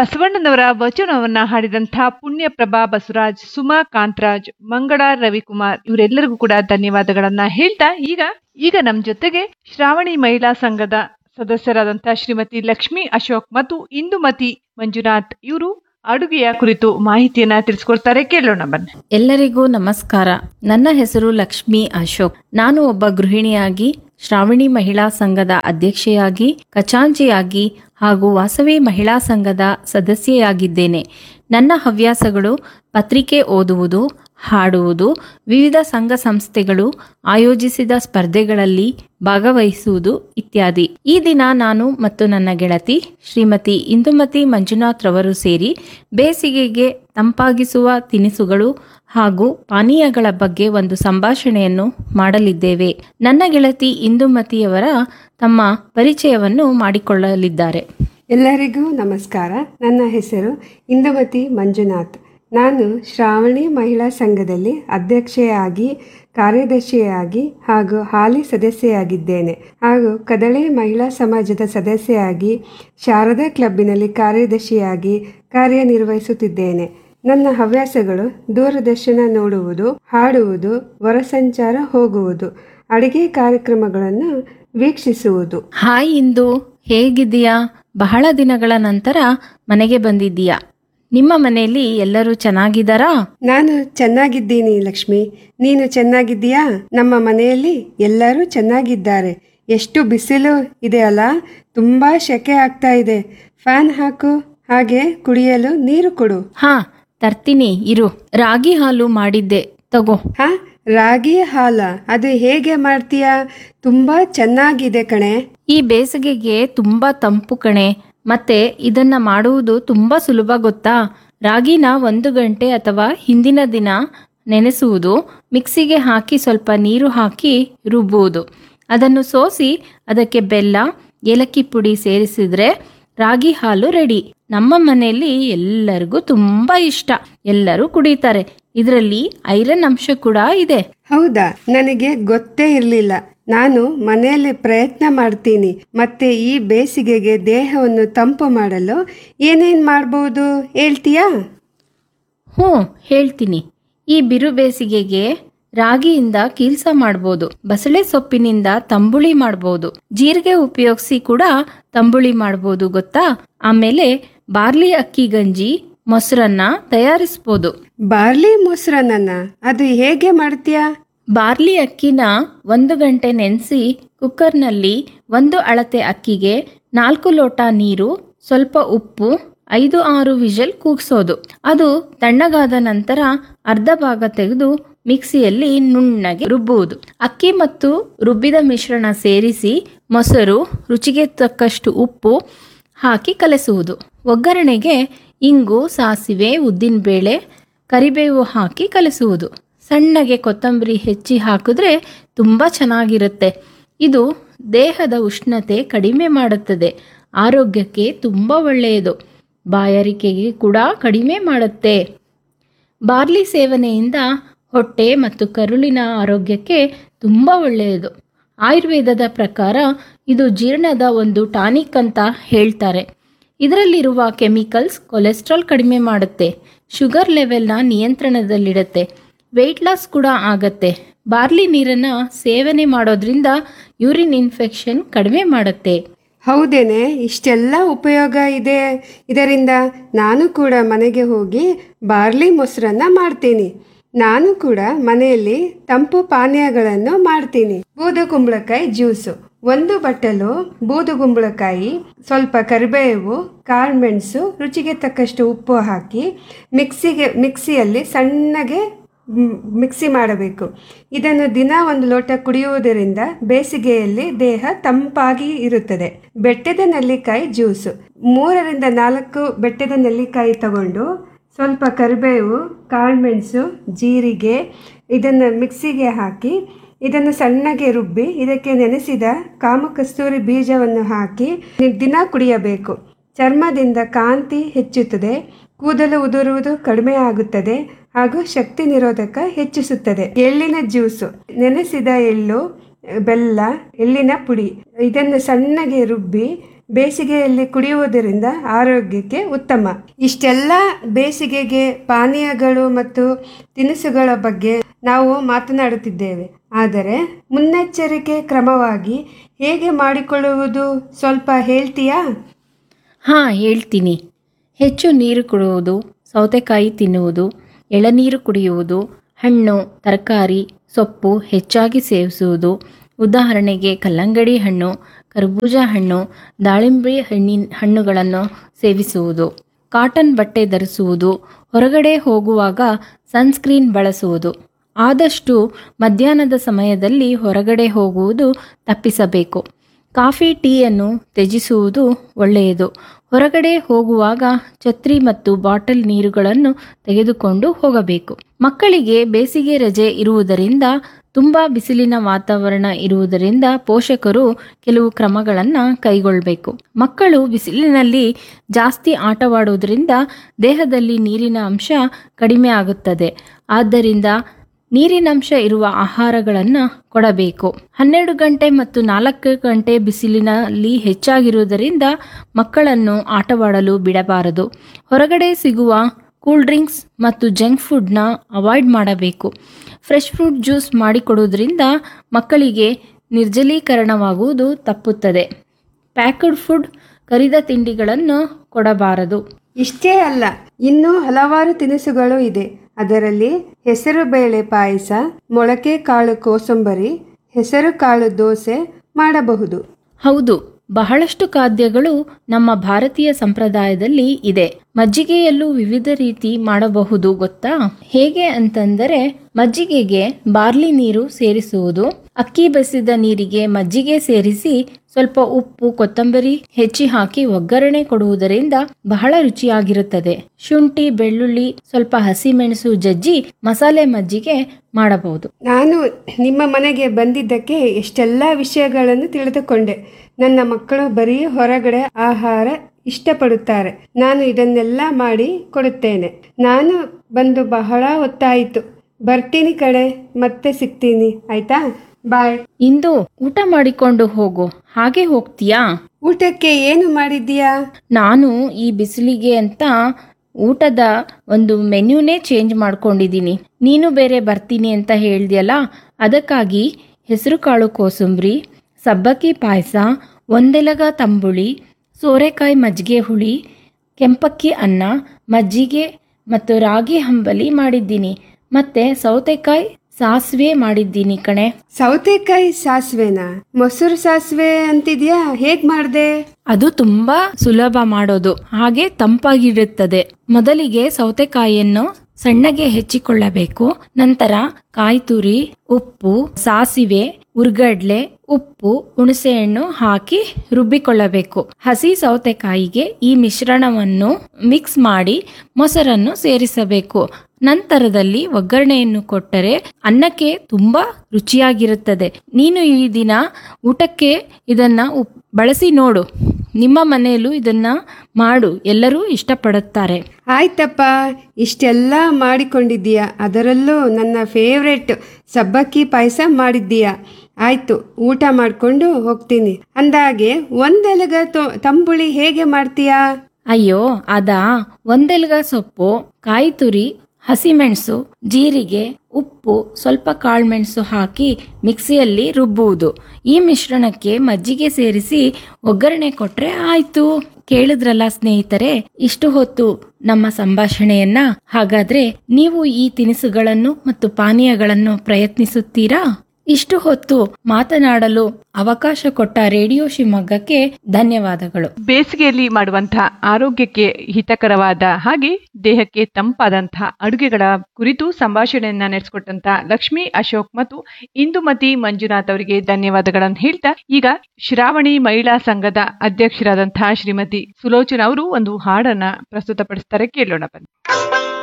ಬಸವಣ್ಣನವರ ವಚನವನ್ನ ಹಾಡಿದಂತಹ ಪುಣ್ಯಪ್ರಭಾ ಬಸವರಾಜ್ ಸುಮಾ ಕಾಂತರಾಜ್ ಮಂಗಳ ರವಿಕುಮಾರ್ ಇವರೆಲ್ಲರಿಗೂ ಕೂಡ ಧನ್ಯವಾದಗಳನ್ನ ಹೇಳ್ತಾ ಈಗ ಈಗ ನಮ್ ಜೊತೆಗೆ ಶ್ರಾವಣಿ ಮಹಿಳಾ ಸಂಘದ ಸದಸ್ಯರಾದಂತಹ ಶ್ರೀಮತಿ ಲಕ್ಷ್ಮಿ ಅಶೋಕ್ ಮತ್ತು ಇಂದುಮತಿ ಮಂಜುನಾಥ್ ಇವರು ಅಡುಗೆಯ ಕುರಿತು ಮಾಹಿತಿಯನ್ನ ತಿಳಿಸ್ಕೊಡ್ತಾರೆ ಕೇಳೋಣ ಬನ್ನಿ ಎಲ್ಲರಿಗೂ ನಮಸ್ಕಾರ ನನ್ನ ಹೆಸರು ಲಕ್ಷ್ಮಿ ಅಶೋಕ್ ನಾನು ಒಬ್ಬ ಗೃಹಿಣಿಯಾಗಿ ಶ್ರಾವಣಿ ಮಹಿಳಾ ಸಂಘದ ಅಧ್ಯಕ್ಷೆಯಾಗಿ ಖಚಾಂಚಿಯಾಗಿ ಹಾಗೂ ವಾಸವಿ ಮಹಿಳಾ ಸಂಘದ ಸದಸ್ಯೆಯಾಗಿದ್ದೇನೆ ನನ್ನ ಹವ್ಯಾಸಗಳು ಪತ್ರಿಕೆ ಓದುವುದು ಹಾಡುವುದು ವಿವಿಧ ಸಂಘ ಸಂಸ್ಥೆಗಳು ಆಯೋಜಿಸಿದ ಸ್ಪರ್ಧೆಗಳಲ್ಲಿ ಭಾಗವಹಿಸುವುದು ಇತ್ಯಾದಿ ಈ ದಿನ ನಾನು ಮತ್ತು ನನ್ನ ಗೆಳತಿ ಶ್ರೀಮತಿ ಇಂದುಮತಿ ಮಂಜುನಾಥ್ ರವರು ಸೇರಿ ಬೇಸಿಗೆಗೆ ತಂಪಾಗಿಸುವ ತಿನಿಸುಗಳು ಹಾಗೂ ಪಾನೀಯಗಳ ಬಗ್ಗೆ ಒಂದು ಸಂಭಾಷಣೆಯನ್ನು ಮಾಡಲಿದ್ದೇವೆ ನನ್ನ ಗೆಳತಿ ಇಂದುಮತಿಯವರ ತಮ್ಮ ಪರಿಚಯವನ್ನು ಮಾಡಿಕೊಳ್ಳಲಿದ್ದಾರೆ ಎಲ್ಲರಿಗೂ ನಮಸ್ಕಾರ ನನ್ನ ಹೆಸರು ಇಂದುಮತಿ ಮಂಜುನಾಥ್ ನಾನು ಶ್ರಾವಣಿ ಮಹಿಳಾ ಸಂಘದಲ್ಲಿ ಅಧ್ಯಕ್ಷೆಯಾಗಿ ಕಾರ್ಯದರ್ಶಿಯಾಗಿ ಹಾಗೂ ಹಾಲಿ ಸದಸ್ಯೆಯಾಗಿದ್ದೇನೆ ಹಾಗೂ ಕದಳೆ ಮಹಿಳಾ ಸಮಾಜದ ಸದಸ್ಯೆಯಾಗಿ ಶಾರದಾ ಕ್ಲಬ್ಬಿನಲ್ಲಿ ಕಾರ್ಯದರ್ಶಿಯಾಗಿ ಕಾರ್ಯನಿರ್ವಹಿಸುತ್ತಿದ್ದೇನೆ ನನ್ನ ಹವ್ಯಾಸಗಳು ದೂರದರ್ಶನ ನೋಡುವುದು ಹಾಡುವುದು ಹೊರಸಂಚಾರ ಹೋಗುವುದು ಅಡಿಗೆ ಕಾರ್ಯಕ್ರಮಗಳನ್ನು ವೀಕ್ಷಿಸುವುದು ಹಾಯ್ ಇಂದು ಹೇಗಿದ್ದೀಯಾ ಬಹಳ ದಿನಗಳ ನಂತರ ಮನೆಗೆ ಬಂದಿದ್ದೀಯಾ ನಿಮ್ಮ ಮನೆಯಲ್ಲಿ ಎಲ್ಲರೂ ಚೆನ್ನಾಗಿದ್ದಾರಾ ನಾನು ಚೆನ್ನಾಗಿದ್ದೀನಿ ಲಕ್ಷ್ಮಿ ನೀನು ಚೆನ್ನಾಗಿದ್ದೀಯಾ ನಮ್ಮ ಮನೆಯಲ್ಲಿ ಎಲ್ಲರೂ ಚೆನ್ನಾಗಿದ್ದಾರೆ ಎಷ್ಟು ಬಿಸಿಲು ಇದೆ ಅಲ್ಲ ತುಂಬ ಶೆಕೆ ಆಗ್ತಾ ಇದೆ ಫ್ಯಾನ್ ಹಾಕು ಹಾಗೆ ಕುಡಿಯಲು ನೀರು ಕೊಡು ಹಾ ತರ್ತೀನಿ ಇರು ರಾಗಿ ಹಾಲು ಮಾಡಿದ್ದೆ ತಗೋ ಹಾ ರಾಗಿ ಹಾಲ ಅದು ಹೇಗೆ ಮಾಡ್ತೀಯಾ ತುಂಬ ಚೆನ್ನಾಗಿದೆ ಕಣೆ ಈ ಬೇಸಿಗೆಗೆ ತುಂಬಾ ತಂಪು ಕಣೆ ಮತ್ತೆ ಇದನ್ನ ಮಾಡುವುದು ತುಂಬಾ ಸುಲಭ ಗೊತ್ತಾ ರಾಗಿನ ಒಂದು ಗಂಟೆ ಅಥವಾ ಹಿಂದಿನ ದಿನ ನೆನೆಸುವುದು ಮಿಕ್ಸಿಗೆ ಹಾಕಿ ಸ್ವಲ್ಪ ನೀರು ಹಾಕಿ ರುಬ್ಬುವುದು ಅದನ್ನು ಸೋಸಿ ಅದಕ್ಕೆ ಬೆಲ್ಲ ಏಲಕ್ಕಿ ಪುಡಿ ಸೇರಿಸಿದ್ರೆ ರಾಗಿ ಹಾಲು ರೆಡಿ ನಮ್ಮ ಮನೆಯಲ್ಲಿ ಎಲ್ಲರಿಗೂ ತುಂಬಾ ಇಷ್ಟ ಎಲ್ಲರೂ ಕುಡಿತಾರೆ ಇದರಲ್ಲಿ ಐರನ್ ಅಂಶ ಕೂಡ ಇದೆ ಹೌದಾ ನನಗೆ ಗೊತ್ತೇ ಇರಲಿಲ್ಲ ನಾನು ಮನೆಯಲ್ಲಿ ಪ್ರಯತ್ನ ಮಾಡ್ತೀನಿ ಮತ್ತೆ ಈ ಬೇಸಿಗೆಗೆ ದೇಹವನ್ನು ತಂಪು ಮಾಡಲು ಏನೇನು ಮಾಡ್ಬೋದು ಹೇಳ್ತೀಯಾ ಹ್ಞೂ ಹೇಳ್ತೀನಿ ಈ ಬಿರು ಬೇಸಿಗೆಗೆ ರಾಗಿಯಿಂದ ಕೀಲ್ಸ ಮಾಡ್ಬೋದು ಬಸಳೆ ಸೊಪ್ಪಿನಿಂದ ತಂಬುಳಿ ಮಾಡ್ಬೋದು ಜೀರಿಗೆ ಉಪಯೋಗಿಸಿ ಕೂಡ ತಂಬುಳಿ ಮಾಡ್ಬೋದು ಗೊತ್ತಾ ಆಮೇಲೆ ಬಾರ್ಲಿ ಅಕ್ಕಿ ಗಂಜಿ ಮೊಸರನ್ನ ತಯಾರಿಸ್ಬೋದು ಬಾರ್ಲಿ ಮೊಸರನ್ನ ಅದು ಹೇಗೆ ಮಾಡ್ತೀಯಾ ಬಾರ್ಲಿ ಅಕ್ಕಿನ ಒಂದು ಗಂಟೆ ನೆನೆಸಿ ಕುಕ್ಕರ್ನಲ್ಲಿ ಒಂದು ಅಳತೆ ಅಕ್ಕಿಗೆ ನಾಲ್ಕು ಲೋಟ ನೀರು ಸ್ವಲ್ಪ ಉಪ್ಪು ಐದು ಆರು ವಿಷಲ್ ಕೂಗ್ಸೋದು ಅದು ತಣ್ಣಗಾದ ನಂತರ ಅರ್ಧ ಭಾಗ ತೆಗೆದು ಮಿಕ್ಸಿಯಲ್ಲಿ ನುಣ್ಣಗೆ ರುಬ್ಬುವುದು ಅಕ್ಕಿ ಮತ್ತು ರುಬ್ಬಿದ ಮಿಶ್ರಣ ಸೇರಿಸಿ ಮೊಸರು ರುಚಿಗೆ ತಕ್ಕಷ್ಟು ಉಪ್ಪು ಹಾಕಿ ಕಲಸುವುದು ಒಗ್ಗರಣೆಗೆ ಇಂಗು ಸಾಸಿವೆ ಉದ್ದಿನಬೇಳೆ ಕರಿಬೇವು ಹಾಕಿ ಕಲಸುವುದು ಸಣ್ಣಗೆ ಕೊತ್ತಂಬರಿ ಹೆಚ್ಚಿ ಹಾಕಿದ್ರೆ ತುಂಬ ಚೆನ್ನಾಗಿರುತ್ತೆ ಇದು ದೇಹದ ಉಷ್ಣತೆ ಕಡಿಮೆ ಮಾಡುತ್ತದೆ ಆರೋಗ್ಯಕ್ಕೆ ತುಂಬ ಒಳ್ಳೆಯದು ಬಾಯಾರಿಕೆಗೆ ಕೂಡ ಕಡಿಮೆ ಮಾಡುತ್ತೆ ಬಾರ್ಲಿ ಸೇವನೆಯಿಂದ ಹೊಟ್ಟೆ ಮತ್ತು ಕರುಳಿನ ಆರೋಗ್ಯಕ್ಕೆ ತುಂಬ ಒಳ್ಳೆಯದು ಆಯುರ್ವೇದದ ಪ್ರಕಾರ ಇದು ಜೀರ್ಣದ ಒಂದು ಟಾನಿಕ್ ಅಂತ ಹೇಳ್ತಾರೆ ಇದರಲ್ಲಿರುವ ಕೆಮಿಕಲ್ಸ್ ಕೊಲೆಸ್ಟ್ರಾಲ್ ಕಡಿಮೆ ಮಾಡುತ್ತೆ ಶುಗರ್ ಲೆವೆಲ್ನ ನಿಯಂತ್ರಣದಲ್ಲಿಡುತ್ತೆ ವೆಯ್ಟ್ ಲಾಸ್ ಕೂಡ ಆಗತ್ತೆ ಬಾರ್ಲಿ ನೀರನ್ನು ಸೇವನೆ ಮಾಡೋದ್ರಿಂದ ಯೂರಿನ್ ಇನ್ಫೆಕ್ಷನ್ ಕಡಿಮೆ ಮಾಡುತ್ತೆ ಹೌದೇನೆ ಇಷ್ಟೆಲ್ಲ ಉಪಯೋಗ ಇದೆ ಇದರಿಂದ ನಾನು ಕೂಡ ಮನೆಗೆ ಹೋಗಿ ಬಾರ್ಲಿ ಮೊಸರನ್ನ ಮಾಡ್ತೀನಿ ನಾನು ಕೂಡ ಮನೆಯಲ್ಲಿ ತಂಪು ಪಾನೀಯಗಳನ್ನು ಮಾಡ್ತೀನಿ ಬೂದುಗುಂಬಳಕಾಯಿ ಜ್ಯೂಸು ಒಂದು ಬಟ್ಟಲು ಬೂದುಗುಂಬಳಕಾಯಿ ಸ್ವಲ್ಪ ಕರಿಬೇವು ಕಾಳುಮೆಣಸು ರುಚಿಗೆ ತಕ್ಕಷ್ಟು ಉಪ್ಪು ಹಾಕಿ ಮಿಕ್ಸಿಗೆ ಮಿಕ್ಸಿಯಲ್ಲಿ ಸಣ್ಣಗೆ ಮ್, ಮಿಕ್ಸಿ ಮಾಡಬೇಕು ಇದನ್ನು ದಿನ ಒಂದು ಲೋಟ ಕುಡಿಯುವುದರಿಂದ ಬೇಸಿಗೆಯಲ್ಲಿ ದೇಹ ತಂಪಾಗಿ ಇರುತ್ತದೆ ಬೆಟ್ಟದ ನೆಲ್ಲಿಕಾಯಿ ಜ್ಯೂಸು ಮೂರರಿಂದ ನಾಲ್ಕು ಬೆಟ್ಟದ ನೆಲ್ಲಿಕಾಯಿ ತಗೊಂಡು ಸ್ವಲ್ಪ ಕರಿಬೇವು ಕಾಳುಮೆಣಸು ಜೀರಿಗೆ ಇದನ್ನು ಮಿಕ್ಸಿಗೆ ಹಾಕಿ ಇದನ್ನು ಸಣ್ಣಗೆ ರುಬ್ಬಿ ಇದಕ್ಕೆ ನೆನೆಸಿದ ಕಾಮಕಸ್ತೂರಿ ಬೀಜವನ್ನು ಹಾಕಿ ದಿನ ಕುಡಿಯಬೇಕು ಚರ್ಮದಿಂದ ಕಾಂತಿ ಹೆಚ್ಚುತ್ತದೆ ಕೂದಲು ಉದುರುವುದು ಕಡಿಮೆ ಆಗುತ್ತದೆ ಹಾಗೂ ಶಕ್ತಿ ನಿರೋಧಕ ಹೆಚ್ಚಿಸುತ್ತದೆ ಎಳ್ಳಿನ ಜ್ಯೂಸು ನೆನೆಸಿದ ಎಳ್ಳು ಬೆಲ್ಲ ಎಳ್ಳಿನ ಪುಡಿ ಇದನ್ನು ಸಣ್ಣಗೆ ರುಬ್ಬಿ ಬೇಸಿಗೆಯಲ್ಲಿ ಕುಡಿಯುವುದರಿಂದ ಆರೋಗ್ಯಕ್ಕೆ ಉತ್ತಮ ಇಷ್ಟೆಲ್ಲ ಬೇಸಿಗೆಗೆ ಪಾನೀಯಗಳು ಮತ್ತು ತಿನಿಸುಗಳ ಬಗ್ಗೆ ನಾವು ಮಾತನಾಡುತ್ತಿದ್ದೇವೆ ಆದರೆ ಮುನ್ನೆಚ್ಚರಿಕೆ ಕ್ರಮವಾಗಿ ಹೇಗೆ ಮಾಡಿಕೊಳ್ಳುವುದು ಸ್ವಲ್ಪ ಹೇಳ್ತೀಯಾ ಹಾಂ ಹೇಳ್ತೀನಿ ಹೆಚ್ಚು ನೀರು ಕುಡಿಯುವುದು ಸೌತೆಕಾಯಿ ತಿನ್ನುವುದು ಎಳನೀರು ಕುಡಿಯುವುದು ಹಣ್ಣು ತರಕಾರಿ ಸೊಪ್ಪು ಹೆಚ್ಚಾಗಿ ಸೇವಿಸುವುದು ಉದಾಹರಣೆಗೆ ಕಲ್ಲಂಗಡಿ ಹಣ್ಣು ಕರ್ಬೂಜ ಹಣ್ಣು ದಾಳಿಂಬೆ ಹಣ್ಣಿನ ಹಣ್ಣುಗಳನ್ನು ಸೇವಿಸುವುದು ಕಾಟನ್ ಬಟ್ಟೆ ಧರಿಸುವುದು ಹೊರಗಡೆ ಹೋಗುವಾಗ ಸನ್ಸ್ಕ್ರೀನ್ ಬಳಸುವುದು ಆದಷ್ಟು ಮಧ್ಯಾಹ್ನದ ಸಮಯದಲ್ಲಿ ಹೊರಗಡೆ ಹೋಗುವುದು ತಪ್ಪಿಸಬೇಕು ಕಾಫಿ ಟೀಯನ್ನು ತ್ಯಜಿಸುವುದು ಒಳ್ಳೆಯದು ಹೊರಗಡೆ ಹೋಗುವಾಗ ಛತ್ರಿ ಮತ್ತು ಬಾಟಲ್ ನೀರುಗಳನ್ನು ತೆಗೆದುಕೊಂಡು ಹೋಗಬೇಕು ಮಕ್ಕಳಿಗೆ ಬೇಸಿಗೆ ರಜೆ ಇರುವುದರಿಂದ ತುಂಬ ಬಿಸಿಲಿನ ವಾತಾವರಣ ಇರುವುದರಿಂದ ಪೋಷಕರು ಕೆಲವು ಕ್ರಮಗಳನ್ನು ಕೈಗೊಳ್ಳಬೇಕು ಮಕ್ಕಳು ಬಿಸಿಲಿನಲ್ಲಿ ಜಾಸ್ತಿ ಆಟವಾಡುವುದರಿಂದ ದೇಹದಲ್ಲಿ ನೀರಿನ ಅಂಶ ಕಡಿಮೆ ಆಗುತ್ತದೆ ಆದ್ದರಿಂದ ನೀರಿನಂಶ ಇರುವ ಆಹಾರಗಳನ್ನು ಕೊಡಬೇಕು ಹನ್ನೆರಡು ಗಂಟೆ ಮತ್ತು ನಾಲ್ಕು ಗಂಟೆ ಬಿಸಿಲಿನಲ್ಲಿ ಹೆಚ್ಚಾಗಿರುವುದರಿಂದ ಮಕ್ಕಳನ್ನು ಆಟವಾಡಲು ಬಿಡಬಾರದು ಹೊರಗಡೆ ಸಿಗುವ ಕೂಲ್ ಡ್ರಿಂಕ್ಸ್ ಮತ್ತು ಜಂಕ್ ಫುಡ್ನ ಅವಾಯ್ಡ್ ಮಾಡಬೇಕು ಫ್ರೆಶ್ ಫ್ರೂಟ್ ಜ್ಯೂಸ್ ಮಾಡಿಕೊಡುವುದರಿಂದ ಮಕ್ಕಳಿಗೆ ನಿರ್ಜಲೀಕರಣವಾಗುವುದು ತಪ್ಪುತ್ತದೆ ಪ್ಯಾಕ್ಡ್ ಫುಡ್ ಕರಿದ ತಿಂಡಿಗಳನ್ನು ಕೊಡಬಾರದು ಇಷ್ಟೇ ಅಲ್ಲ ಇನ್ನೂ ಹಲವಾರು ತಿನಿಸುಗಳು ಇದೆ ಅದರಲ್ಲಿ ಹೆಸರುಬೇಳೆ ಪಾಯಸ ಮೊಳಕೆ ಕಾಳು ಕೋಸಂಬರಿ ಹೆಸರು ಕಾಳು ದೋಸೆ ಮಾಡಬಹುದು ಹೌದು ಬಹಳಷ್ಟು ಖಾದ್ಯಗಳು ನಮ್ಮ ಭಾರತೀಯ ಸಂಪ್ರದಾಯದಲ್ಲಿ ಇದೆ ಮಜ್ಜಿಗೆಯಲ್ಲೂ ವಿವಿಧ ರೀತಿ ಮಾಡಬಹುದು ಗೊತ್ತಾ ಹೇಗೆ ಅಂತಂದರೆ ಮಜ್ಜಿಗೆಗೆ ಬಾರ್ಲಿ ನೀರು ಸೇರಿಸುವುದು ಅಕ್ಕಿ ಬಸಿದ ನೀರಿಗೆ ಮಜ್ಜಿಗೆ ಸೇರಿಸಿ ಸ್ವಲ್ಪ ಉಪ್ಪು ಕೊತ್ತಂಬರಿ ಹೆಚ್ಚಿ ಹಾಕಿ ಒಗ್ಗರಣೆ ಕೊಡುವುದರಿಂದ ಬಹಳ ರುಚಿಯಾಗಿರುತ್ತದೆ ಶುಂಠಿ ಬೆಳ್ಳುಳ್ಳಿ ಸ್ವಲ್ಪ ಹಸಿಮೆಣಸು ಜಜ್ಜಿ ಮಸಾಲೆ ಮಜ್ಜಿಗೆ ಮಾಡಬಹುದು ನಾನು ನಿಮ್ಮ ಮನೆಗೆ ಬಂದಿದ್ದಕ್ಕೆ ಎಷ್ಟೆಲ್ಲ ವಿಷಯಗಳನ್ನು ತಿಳಿದುಕೊಂಡೆ ನನ್ನ ಮಕ್ಕಳು ಬರೀ ಹೊರಗಡೆ ಆಹಾರ ಇಷ್ಟಪಡುತ್ತಾರೆ ನಾನು ಇದನ್ನೆಲ್ಲ ಮಾಡಿ ಕೊಡುತ್ತೇನೆ ನಾನು ಬಂದು ಬಹಳ ಹೊತ್ತಾಯಿತು ಬರ್ತೀನಿ ಕಡೆ ಮತ್ತೆ ಸಿಗ್ತೀನಿ ಆಯ್ತಾ ಬಾಯ್ ಇಂದು ಊಟ ಮಾಡಿಕೊಂಡು ಹೋಗು ಹಾಗೆ ಹೋಗ್ತೀಯಾ ಊಟಕ್ಕೆ ಏನು ಮಾಡಿದ್ದೀಯಾ ನಾನು ಈ ಬಿಸಿಲಿಗೆ ಅಂತ ಊಟದ ಒಂದು ಮೆನ್ಯೂನೇ ಚೇಂಜ್ ಮಾಡ್ಕೊಂಡಿದ್ದೀನಿ ನೀನು ಬೇರೆ ಬರ್ತೀನಿ ಅಂತ ಹೇಳ್ದಿಯಲ್ಲ ಅದಕ್ಕಾಗಿ ಹೆಸರುಕಾಳು ಕೋಸಂಬರಿ ಸಬ್ಬಕ್ಕಿ ಪಾಯಸ ಒಂದೆಲಗ ತಂಬುಳಿ ಸೋರೆಕಾಯಿ ಮಜ್ಜಿಗೆ ಹುಳಿ ಕೆಂಪಕ್ಕಿ ಅನ್ನ ಮಜ್ಜಿಗೆ ಮತ್ತು ರಾಗಿ ಹಂಬಲಿ ಮಾಡಿದ್ದೀನಿ ಮತ್ತು ಸೌತೆಕಾಯಿ ಸಾಸಿವೆ ಮಾಡಿದ್ದೀನಿ ಕಣೆ ಸೌತೆಕಾಯಿ ಸಾಸಿವೆನಾ ಮೊಸರು ಸಾಸಿವೆ ಅಂತಿದ್ಯಾ ಹೇಗ್ ಮಾಡ್ದೆ ಅದು ತುಂಬಾ ಸುಲಭ ಮಾಡೋದು ಹಾಗೆ ತಂಪಾಗಿರುತ್ತದೆ ಮೊದಲಿಗೆ ಸೌತೆಕಾಯಿಯನ್ನು ಸಣ್ಣಗೆ ಹೆಚ್ಚಿಕೊಳ್ಳಬೇಕು ನಂತರ ಕಾಯಿ ತುರಿ ಉಪ್ಪು ಸಾಸಿವೆ ಉರ್ಗಡ್ಲೆ ಉಪ್ಪು ಹುಣಸೆಹಣ್ಣು ಹಾಕಿ ರುಬ್ಬಿಕೊಳ್ಳಬೇಕು ಹಸಿ ಸೌತೆಕಾಯಿಗೆ ಈ ಮಿಶ್ರಣವನ್ನು ಮಿಕ್ಸ್ ಮಾಡಿ ಮೊಸರನ್ನು ಸೇರಿಸಬೇಕು ನಂತರದಲ್ಲಿ ಒಗ್ಗರಣೆಯನ್ನು ಕೊಟ್ಟರೆ ಅನ್ನಕ್ಕೆ ತುಂಬಾ ರುಚಿಯಾಗಿರುತ್ತದೆ ನೀನು ಈ ದಿನ ಊಟಕ್ಕೆ ಇದನ್ನ ಉಪ್- ಬಳಸಿ ನೋಡು ನಿಮ್ಮ ಮನೆಯಲ್ಲೂ ಇದನ್ನ ಮಾಡು ಎಲ್ಲರೂ ಇಷ್ಟಪಡುತ್ತಾರೆ ಆಯ್ತಪ್ಪ ಇಷ್ಟೆಲ್ಲ ಮಾಡಿಕೊಂಡಿದ್ದೀಯಾ ಅದರಲ್ಲೂ ನನ್ನ ಫೇವ್ರೆಟ್ ಸಬ್ಬಕ್ಕಿ ಪಾಯಸ ಮಾಡಿದ್ದೀಯಾ ಆಯ್ತು ಊಟ ಮಾಡಿಕೊಂಡು ಹೋಗ್ತೀನಿ ಅಂದಾಗೆ ಒಂದೆಲಗ ತೊ- ತಂಬುಳಿ ಹೇಗೆ ಮಾಡ್ತೀಯಾ ಅಯ್ಯೋ ಅದಾ ಒಂದೆಲ್ಗ ಸೊಪ್ಪು ಕಾಯಿ ತುರಿ ಹಸಿಮೆಣಸು ಜೀರಿಗೆ ಉಪ್ಪು ಸ್ವಲ್ಪ ಕಾಳುಮೆಣಸು ಹಾಕಿ ಮಿಕ್ಸಿಯಲ್ಲಿ ರುಬ್ಬುವುದು ಈ ಮಿಶ್ರಣಕ್ಕೆ ಮಜ್ಜಿಗೆ ಸೇರಿಸಿ ಒಗ್ಗರಣೆ ಕೊಟ್ರೆ ಆಯ್ತು ಕೇಳಿದ್ರಲ್ಲ ಸ್ನೇಹಿತರೆ ಇಷ್ಟು ಹೊತ್ತು ನಮ್ಮ ಸಂಭಾಷಣೆಯನ್ನ ಹಾಗಾದ್ರೆ ನೀವು ಈ ತಿನಿಸುಗಳನ್ನು ಮತ್ತು ಪಾನೀಯಗಳನ್ನು ಪ್ರಯತ್ನಿಸುತ್ತೀರಾ ಇಷ್ಟು ಹೊತ್ತು ಮಾತನಾಡಲು ಅವಕಾಶ ಕೊಟ್ಟ ರೇಡಿಯೋ ಶಿವಮೊಗ್ಗಕ್ಕೆ ಧನ್ಯವಾದಗಳು ಬೇಸಿಗೆಯಲ್ಲಿ ಮಾಡುವಂತಹ ಆರೋಗ್ಯಕ್ಕೆ ಹಿತಕರವಾದ ಹಾಗೆ ದೇಹಕ್ಕೆ ತಂಪಾದಂತಹ ಅಡುಗೆಗಳ ಕುರಿತು ಸಂಭಾಷಣೆಯನ್ನ ನಡೆಸಿಕೊಟ್ಟಂತಹ ಲಕ್ಷ್ಮಿ ಅಶೋಕ್ ಮತ್ತು ಇಂದುಮತಿ ಮಂಜುನಾಥ್ ಅವರಿಗೆ ಧನ್ಯವಾದಗಳನ್ನು ಹೇಳ್ತಾ ಈಗ ಶ್ರಾವಣಿ ಮಹಿಳಾ ಸಂಘದ ಅಧ್ಯಕ್ಷರಾದಂತಹ ಶ್ರೀಮತಿ ಸುಲೋಚನಾ ಅವರು ಒಂದು ಹಾಡನ್ನ ಪ್ರಸ್ತುತಪಡಿಸ್ತಾರೆ ಕೇಳೋಣ ಬನ್ನಿ